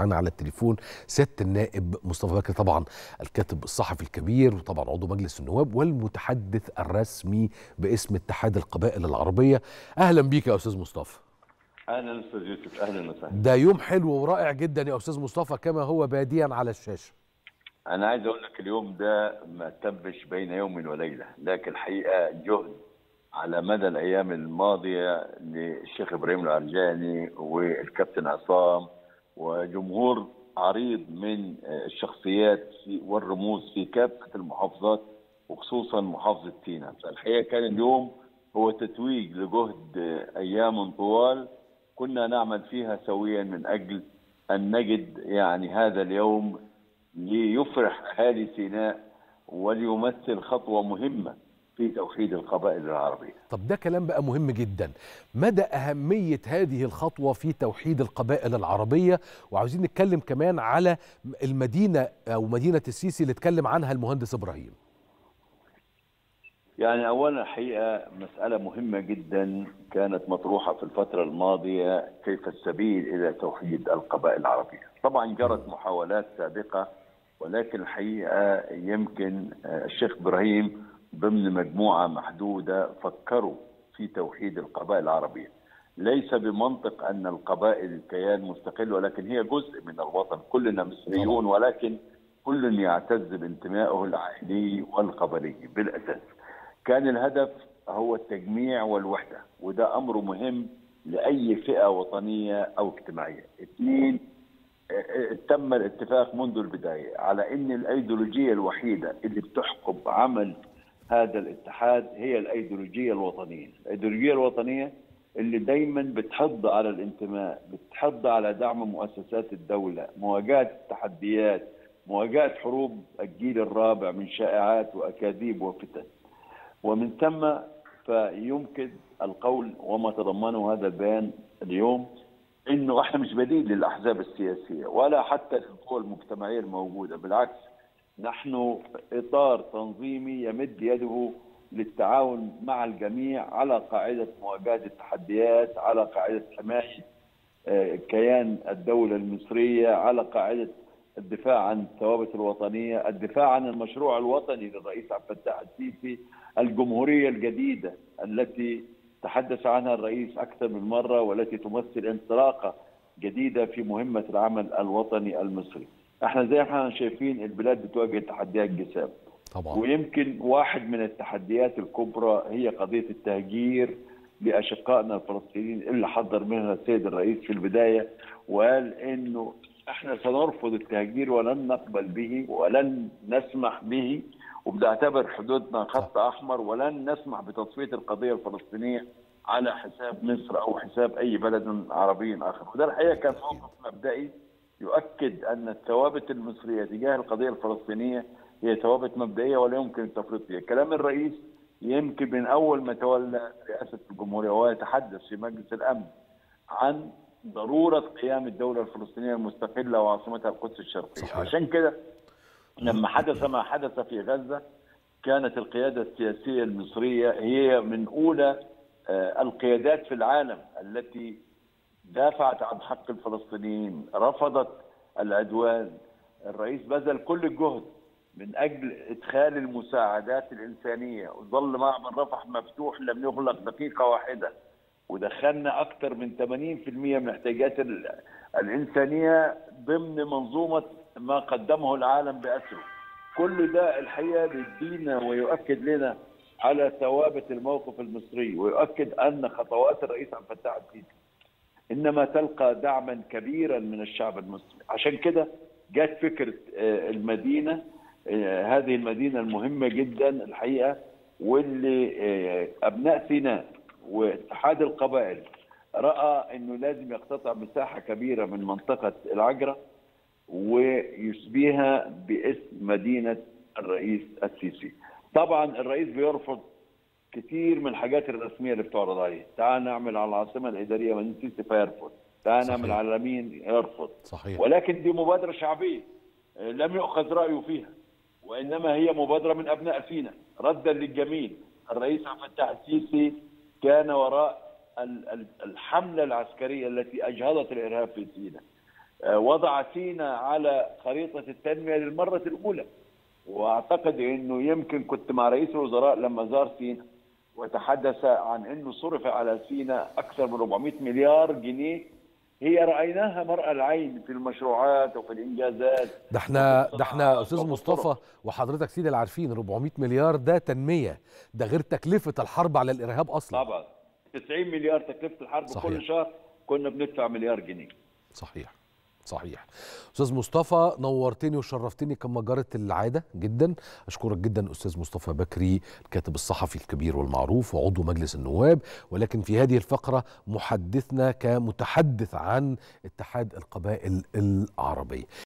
معانا على التليفون سياده النائب مصطفى بكر طبعا الكاتب الصحفي الكبير وطبعا عضو مجلس النواب والمتحدث الرسمي باسم اتحاد القبائل العربيه اهلا بيك يا استاذ مصطفى اهلا استاذ يوسف اهلا وسهلا ده يوم حلو ورائع جدا يا استاذ مصطفى كما هو باديا على الشاشه انا عايز اقول لك اليوم ده ما تمش بين يوم وليله لكن الحقيقه جهد على مدى الايام الماضيه للشيخ ابراهيم العرجاني والكابتن عصام وجمهور عريض من الشخصيات والرموز في كافه المحافظات وخصوصا محافظه سينا فالحقيقه كان اليوم هو تتويج لجهد ايام طوال كنا نعمل فيها سويا من اجل ان نجد يعني هذا اليوم ليفرح اهالي سيناء وليمثل خطوه مهمه في توحيد القبائل العربيه. طب ده كلام بقى مهم جدا مدى أهمية هذه الخطوة في توحيد القبائل العربية وعاوزين نتكلم كمان على المدينة أو مدينة السيسي اللي اتكلم عنها المهندس إبراهيم يعني اولا الحقيقه مساله مهمه جدا كانت مطروحه في الفتره الماضيه كيف السبيل الى توحيد القبائل العربيه. طبعا جرت محاولات سابقه ولكن الحقيقه يمكن الشيخ ابراهيم ضمن مجموعه محدوده فكروا في توحيد القبائل العربيه. ليس بمنطق ان القبائل كيان مستقل ولكن هي جزء من الوطن، كلنا مصريون ولكن كل يعتز بانتمائه العائلي والقبلي بالاساس. كان الهدف هو التجميع والوحده وده امر مهم لاي فئه وطنيه او اجتماعيه. اثنين تم الاتفاق منذ البدايه على ان الايديولوجيه الوحيده اللي بتحكم عمل هذا الاتحاد هي الايديولوجيه الوطنيه، الايديولوجيه الوطنيه اللي دايما بتحض على الانتماء، بتحض على دعم مؤسسات الدوله، مواجهه التحديات، مواجهه حروب الجيل الرابع من شائعات واكاذيب وفتن. ومن ثم فيمكن القول وما تضمنه هذا البيان اليوم انه احنا مش بديل للاحزاب السياسيه ولا حتى للقوى المجتمعيه الموجوده بالعكس نحن اطار تنظيمي يمد يده للتعاون مع الجميع على قاعده مواجهه التحديات على قاعده حمايه كيان الدوله المصريه على قاعده الدفاع عن الثوابت الوطنيه، الدفاع عن المشروع الوطني للرئيس عبد الفتاح السيسي، الجمهوريه الجديده التي تحدث عنها الرئيس اكثر من مره والتي تمثل انطلاقه جديده في مهمه العمل الوطني المصري. احنا زي ما احنا شايفين البلاد بتواجه تحديات جسام. طبعا ويمكن واحد من التحديات الكبرى هي قضيه التهجير لاشقائنا الفلسطينيين اللي حذر منها السيد الرئيس في البدايه وقال انه احنا سنرفض التهجير ولن نقبل به ولن نسمح به وبنعتبر حدودنا خط احمر ولن نسمح بتصفيه القضيه الفلسطينيه على حساب مصر او حساب اي بلد عربي اخر، وده الحقيقه كان موقف مبدئي يؤكد ان الثوابت المصريه تجاه القضيه الفلسطينيه هي ثوابت مبدئيه ولا يمكن التفريط فيها، كلام الرئيس يمكن من اول ما تولى رئاسه الجمهوريه وهو يتحدث في مجلس الامن عن ضروره قيام الدوله الفلسطينيه المستقله وعاصمتها القدس الشرقيه، صحيح. عشان كده لما حدث ما حدث في غزه كانت القياده السياسيه المصريه هي من اولى القيادات في العالم التي دافعت عن حق الفلسطينيين، رفضت العدوان، الرئيس بذل كل الجهد من اجل ادخال المساعدات الانسانيه، وظل معبر رفح مفتوح لم يغلق دقيقه واحده، ودخلنا اكثر من 80% من احتياجات الانسانيه ضمن منظومه ما قدمه العالم باسره. كل ده الحقيقه بيدينا ويؤكد لنا على ثوابت الموقف المصري ويؤكد ان خطوات الرئيس عبد الفتاح السيسي انما تلقى دعما كبيرا من الشعب المصري، عشان كده جت فكره المدينه هذه المدينه المهمه جدا الحقيقه واللي ابناء سيناء واتحاد القبائل راى انه لازم يقتطع مساحه كبيره من منطقه العجره ويسميها باسم مدينه الرئيس السيسي. طبعا الرئيس بيرفض كثير من الحاجات الرسميه اللي بتعرض عليه، تعال نعمل على العاصمه الاداريه مدينه السيسي فيرفض، تعال نعمل على مين يرفض. صحيح ولكن دي مبادره شعبيه لم يؤخذ رايه فيها وانما هي مبادره من ابناء سينا ردا للجميل، الرئيس عبد الفتاح السيسي كان وراء الحمله العسكريه التي اجهضت الارهاب في سيناء. وضع سينا على خريطة التنمية للمرة الأولى وأعتقد أنه يمكن كنت مع رئيس الوزراء لما زار سينا وتحدث عن أنه صرف على سينا أكثر من 400 مليار جنيه هي رأيناها مرأى العين في المشروعات وفي الإنجازات ده احنا ده احنا استاذ مصطفى وحضرتك سيدي اللي عارفين 400 مليار ده تنميه ده غير تكلفه الحرب على الارهاب اصلا طبعا 90 مليار تكلفة الحرب صحيح. كل شهر كنا بندفع مليار جنيه صحيح صحيح استاذ مصطفى نورتني وشرفتني كما جرت العاده جدا اشكرك جدا استاذ مصطفى بكري الكاتب الصحفي الكبير والمعروف وعضو مجلس النواب ولكن في هذه الفقره محدثنا كمتحدث عن اتحاد القبائل العربيه